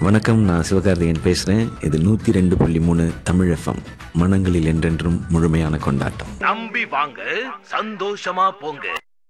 வணக்கம் நான் சிவகார்த்திகேயன் பேசுகிறேன் இது நூற்றி ரெண்டு புள்ளி மூணு தமிழ் எஃப்எம் மனங்களில் என்றென்றும் முழுமையான கொண்டாட்டம் நம்பி வாங்க சந்தோஷமா போங்க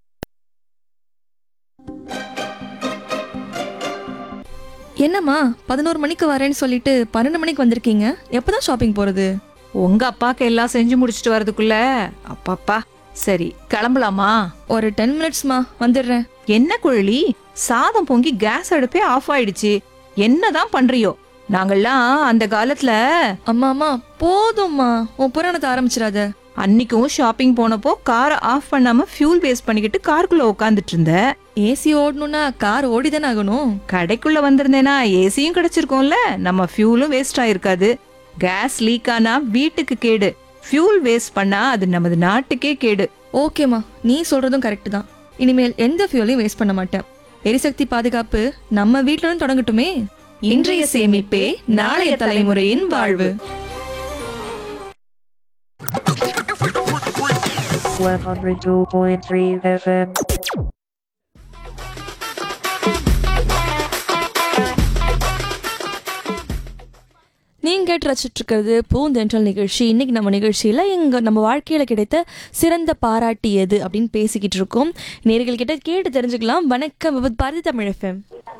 என்னம்மா பதினோரு மணிக்கு வரேன்னு சொல்லிட்டு பன்னெண்டு மணிக்கு வந்திருக்கீங்க எப்பதான் ஷாப்பிங் போறது உங்க அப்பாக்கு எல்லாம் செஞ்சு முடிச்சிட்டு வரதுக்குள்ள அப்பாப்பா சரி கிளம்பலாமா ஒரு டென் மினிட்ஸ்மா வந்துடுறேன் என்ன குழலி சாதம் பொங்கி கேஸ் அடுப்பே ஆஃப் ஆயிடுச்சு என்னதான் பண்றியோ நாங்கெல்லாம் அந்த காலத்துல அம்மா அம்மா போதும்மா உன் புராணத்தை ஆரம்பிச்சிடாத அன்னைக்கும் ஷாப்பிங் போனப்போ காரை ஆஃப் பண்ணாம ஃபியூல் வேஸ்ட் பண்ணிக்கிட்டு காருக்குள்ள உட்காந்துட்டு இருந்த ஏசி ஓடணும்னா கார் ஓடிதானே ஆகணும் கடைக்குள்ள வந்திருந்தேனா ஏசியும் கிடைச்சிருக்கும்ல நம்ம ஃபியூலும் வேஸ்ட் ஆயிருக்காது கேஸ் லீக் ஆனா வீட்டுக்கு கேடு ஃபியூல் வேஸ்ட் பண்ணா அது நமது நாட்டுக்கே கேடு ஓகேம்மா நீ சொல்றதும் கரெக்ட் தான் இனிமேல் எந்த ஃபியூலையும் வேஸ்ட் பண்ண மாட்டேன் எரிசக்தி பாதுகாப்பு நம்ம வீட்ல இருந்து தொடங்கட்டுமே இன்றைய சேமிப்பே நாளைய தலைமுறையின் வாழ்வு 102.3 FM. நீங்க கேட்டு ரசிச்சுட்டு இருக்கிறது பூந்தென்றல் நிகழ்ச்சி இன்னைக்கு நம்ம நிகழ்ச்சியில எங்க நம்ம வாழ்க்கையில கிடைத்த சிறந்த பாராட்டு எது அப்படின்னு பேசிக்கிட்டு இருக்கோம் நேர்கள் கிட்ட கேட்டு தெரிஞ்சுக்கலாம் வணக்கம் விபத் பாரதி தமிழ் எஃப்எம்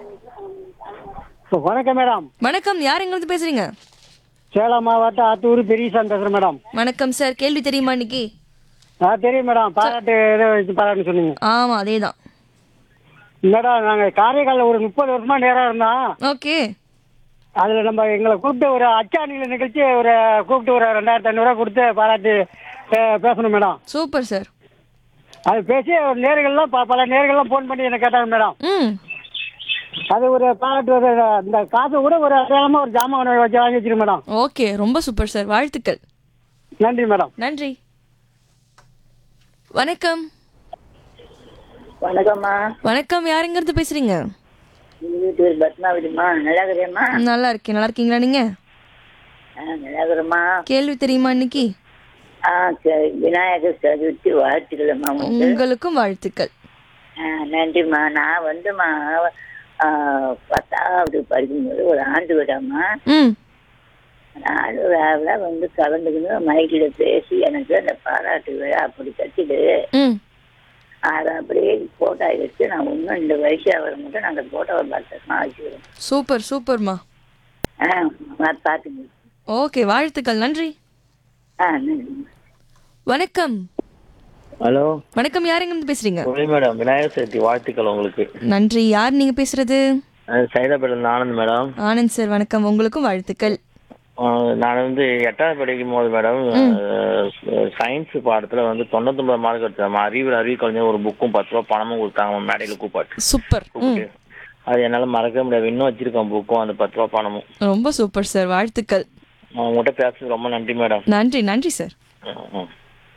வணக்கம் மேடம் வணக்கம் யார் எங்க இருந்து பேசுறீங்க சேலம் மாவட்டம் ஆத்தூர் பெரியசாமி பேசுறேன் மேடம் வணக்கம் சார் கேள்வி தெரியுமா இன்னைக்கு ஆ தெரியும் மேடம் பாராட்டு ஏதோ வச்சு பாராட்டு சொன்னீங்க ஆமா அதேதான் மேடம் நாங்கள் காரைக்காலில் ஒரு முப்பது வருஷமா நேரம் இருந்தோம் ஓகே அதில் நம்ம எங்களை கூப்பிட்டு ஒரு அச்சாணியில் நிகழ்ச்சி ஒரு கூப்பிட்டு ஒரு ரெண்டாயிரத்தி ஐநூறுரூவா கொடுத்து பாராட்டு பே- பேசணும் மேடம் சூப்பர் சார் அது பேசி ஒரு நேர்கள்லாம் ப- பல நேர்கள்லாம் ஃபோன் பண்ணி என்ன கேட்டாங்க மேடம் ம் அது ஒரு பாராட்டு ஒரு இந்த காசை கூட ஒரு அடையாளமாக ஒரு ஜாமான் வச்சு வாங்கி வச்சிருக்கேன் மேடம் ஓகே ரொம்ப சூப்பர் சார் வாழ்த்துக்கள் நன்றி மேடம் நன்றி வணக்கம் வணக்கம்மா வணக்கம் யார் எங்க இருந்து பேசுறீங்க எங்கள் வீட்டு பேர் பத்மாவதிம்மா நல்லா இருக்கிறேம்மா நல்லா இருக்கேன் நல்லா இருக்கீங்களா நீங்க ஆ நல்லா இருக்கிறேம்மா கேள்வி தெரியுமா இன்னைக்கு ஆ சரி விநாயகர் சதுர்த்தி வாழ்த்துக்கலம்மா உங்களுக்கு உங்களுக்கும் வாழ்த்துக்கள் ஆ நன்றிம்மா நான் வந்தும்மா ஆ, பத்தாவது படிக்கும்போது ஒரு ஆண்டு விடாம்மா ம் ஆண்டு விழாவில் வந்து கலந்துக்கணும் மைக்கில் பேசி எனக்கு அந்த பாராட்டு விழா அப்படி கட்டிடு ம் அதை அப்படியே ஃபோட்டோ எடுத்து நான் இன்னும் இந்த வயசு அவர் மட்டும் நாங்கள் ஃபோட்டோவை பத்திரமா வச்சுக்கிறோம் சூப்பர் சூப்பர்மா ஆ பார்த்துங்க ஓகே வாழ்த்துக்கள் நன்றி ஆ நன்றிம்மா வணக்கம் ஹலோ வணக்கம் யார் எங்க இருந்து பேசுறீங்க ஒளி மேடம் விநாயகர் சதுர்த்தி வாழ்த்துக்கள் உங்களுக்கு நன்றி யார் நீங்க பேசுறது அஹ் சைதாப்பேட்டில் ஆனந்த் மேடம் ஆனந்த் சார் வணக்கம் உங்களுக்கும் வாழ்த்துக்கள் அஹ் நான் வந்து எட்டாவது படிக்கும் போது மேடம் சயின்ஸ் பாடத்துல வந்து தொண்ணூத்தொன்பது மார்க் எடுத்தேன் அறிவியல் அறிவு கலைஞர் ஒரு புக்கும் பத்து ரூபா பணமும் கொடுத்தாங்க மேடையில் கூப்பாட்டு சூப்பர் ம் கூப்பிட்டு அது என்னால மறக்கவே முடியாது இன்னும் வச்சிருக்கேன் புக்கும் அந்த பத்து ரூபா பணமும் ரொம்ப சூப்பர் சார் வாழ்த்துக்கள் நான் உங்கள்கிட்ட பேசுறது ரொம்ப நன்றி மேடம் நன்றி நன்றி சார் ம், ம்.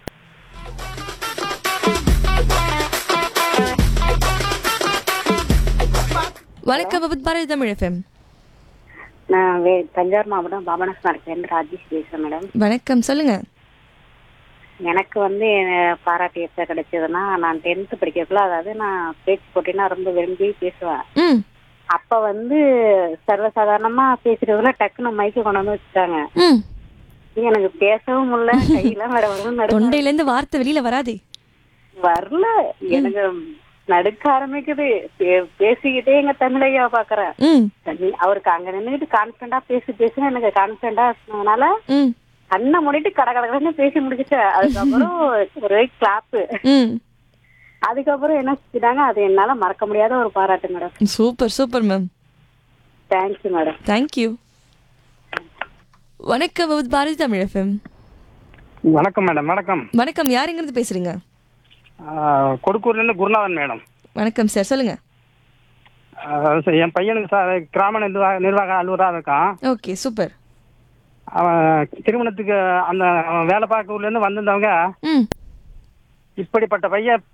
வணக்கம் விபத் பாரதி தமிழ் எஃப்எம் நான் வே தஞ்சாவூர் மாவட்டம் பாபநாஸ் மார்க்கெட்லேருந்து ராஜேஷ் பேசுகிறேன் மேடம் வணக்கம் சொல்லுங்க எனக்கு வந்து அஹ், பாராட்டு எப்போ கிடைச்சதுன்னா நான் டென்த்து படிக்கிறதுக்குள்ள அதாவது நான் பேச்சு போட்டினா ரொம்ப விரும்பி பேசுவேன் ம் அப்போ வந்து சர்வசாதாரணமாக பேசுறதுல டக்குன்னு மைக்கு கொண்டு வந்து வச்சுட்டாங்க ம் எனக்கு பேசவும் முடியல கையெல்லாம் வேற வரும் நடுக்க தொண்டையில இருந்து வார்த்தை வெளியில வராதே வரல எனக்கு நடுக்க ஆரம்பிக்குது பே- பேசிக்கிட்டே எங்க தமிழையா பாக்குறேன் ம் அவருக்கு அங்க நின்றுட்டு கான்பிடண்டா பேசி பேசுன்னு எனக்கு கான்பிடண்டா இருந்ததுனால ம் கண்ணை மூடிட்டு கட கடன்னு பேசி முடிச்சிட்டேன் அதுக்கப்புறம் ஒரே கிளாப்பு ம் அதுக்கப்புறம் என்ன செஞ்சிட்டாங்க அது என்னால மறக்க முடியாத ஒரு பாராட்டு madam super super ma'am thank you madam thank you வணக்கம் விபத் பாரதி தமிழ் எஃப்எம் வணக்கம் மேடம் வணக்கம் வணக்கம் யார் எங்க இருந்து பேசுறீங்க கொடுக்கூர்லேருந்து குருநாதன் மேடம் வணக்கம் சார் சொல்லுங்க அதாவது சார், என் பையனுக்கு சார் கிராம நிர்வாக நிர்வாக அலுவலராக இருக்கான் ஓகே சூப்பர் அவன் திருமணத்துக்கு அந்த அவன் வேலை பார்க்க ஊர்லேருந்து வந்திருந்தவங்க ம் இப்படிப்பட்ட பையன்